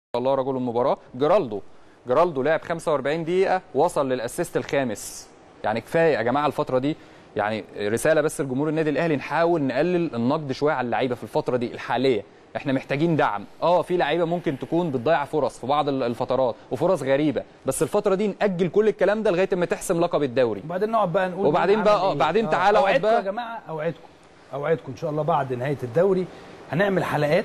الله رجل المباراه جيرالدو جيرالدو لعب 45 دقيقه وصل للاسيست الخامس يعني كفايه يا جماعه الفتره دي يعني رساله بس لجمهور النادي الاهلي نحاول نقلل النقد شويه على اللعيبه في الفتره دي الحاليه احنا محتاجين دعم اه في لعيبه ممكن تكون بتضيع فرص في بعض الفترات وفرص غريبه بس الفتره دي ناجل كل الكلام ده لغايه ما تحسم لقب الدوري وبعدين نقعد بقى نقول وبعدين مين بقى عمل اه إيه. بعدين تعالى اقعد اوعدكم يا بقى جماعه اوعدكم اوعدكم ان شاء الله بعد نهايه الدوري هنعمل حلقات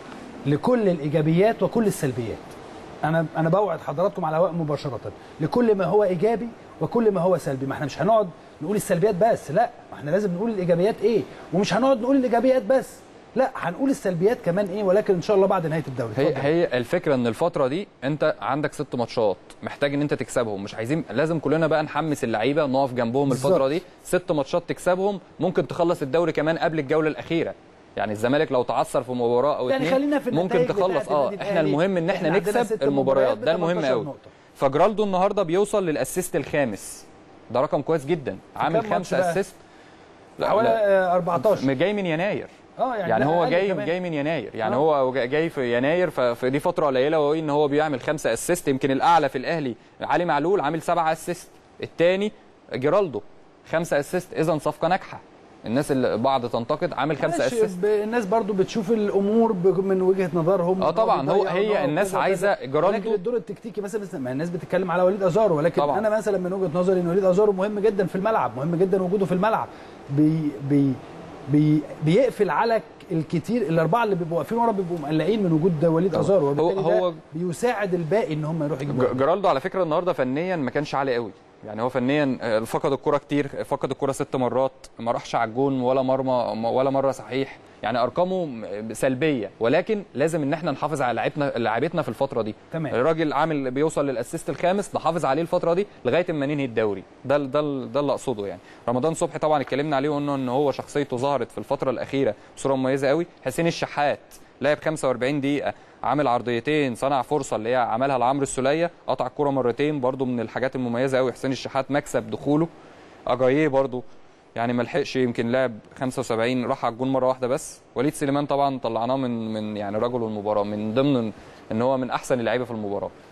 لكل الايجابيات وكل السلبيات انا انا بوعد حضراتكم على الهواء مباشره لكل ما هو ايجابي وكل ما هو سلبي ما احنا مش هنقعد نقول السلبيات بس لا ما احنا لازم نقول الايجابيات ايه ومش هنقعد نقول الايجابيات بس لا هنقول السلبيات كمان ايه ولكن ان شاء الله بعد نهايه الدوري هي اتفضل. هي الفكره ان الفتره دي انت عندك ست ماتشات محتاج ان انت تكسبهم مش عايزين لازم كلنا بقى نحمس اللعيبه نقف جنبهم الفتره بالظبط. دي ست ماتشات تكسبهم ممكن تخلص الدوري كمان قبل الجوله الاخيره يعني الزمالك لو تعثر في مباراه او يعني اتنين خلينا في ممكن النتائج تخلص بتاعت اه النادي احنا الأهلي. المهم ان احنا إحنا عندنا نكسب ست المباريات مباريات ده ب المهم 18 قوي نقطة. فجرالدو النهارده بيوصل للاسيست الخامس ده رقم كويس جدا عامل كام ماتش خمسه بقى؟ اسيست حوالي آه، 14 جاي من يناير اه يعني, يعني ده هو أقل جاي كمان. جاي من يناير يعني آه. هو جاي في يناير ف- فدي فتره قليله وهو ان هو بيعمل خمسه اسيست يمكن الاعلى في الاهلي علي معلول عامل سبعه اسيست الثاني جيرالدو خمسه اسيست اذا صفقه ناجحه الناس اللي بعض تنتقد عامل خمسه معلش، اسيست ب- الناس برضو بتشوف الامور ب- من وجهه نظرهم اه طبعا هو بيضيعوا هي نقط الناس وكذا عايزه وكذا. جيرالدو لكن الدور التكتيكي مثلا ما الناس بتتكلم على وليد ازارو ولكن طبعاً. انا مثلا من وجهه نظري ان وليد ازارو مهم جدا في الملعب مهم جدا وجوده في الملعب بي بي بي بيقفل على ك- الكتير الاربعه اللي بيبقوا واقفين ورا بيبقوا مقلقين من وجود وليد طبعاً. ازارو هو- وبالتالي هو- ده بيساعد الباقي ان هم يروحوا يجيبوا ج- جيرالدو على فكره النهارده فنيا ما كانش عالي قوي يعني هو فنيا آه، فقد الكره كتير فقد الكره ست مرات ما راحش على الجون ولا مرمى ولا مره صحيح يعني ارقامه م- سلبيه ولكن لازم ان احنا نحافظ على لعيبتنا لعيبتنا في الفتره دي تمام. الراجل عامل بيوصل للاسيست الخامس نحافظ عليه الفتره دي لغايه اما ننهي الدوري ده ال- ده ال- ده اللي اقصده يعني رمضان صبحي طبعا اتكلمنا عليه وقلنا ان هو شخصيته ظهرت في الفتره الاخيره بصوره مميزه قوي حسين الشحات لعب 45 دقيقه عامل عرضيتين صنع فرصه اللي هي عملها لعمرو السوليه قطع الكره مرتين برضو من الحاجات المميزه قوي حسين الشحات مكسب دخوله اجاييه برضو يعني ما لحقش يمكن لعب 75 راح على الجون مره واحده بس وليد سليمان طبعا طلعناه من من يعني رجل المباراه من ضمن ان هو من احسن اللعيبه في المباراه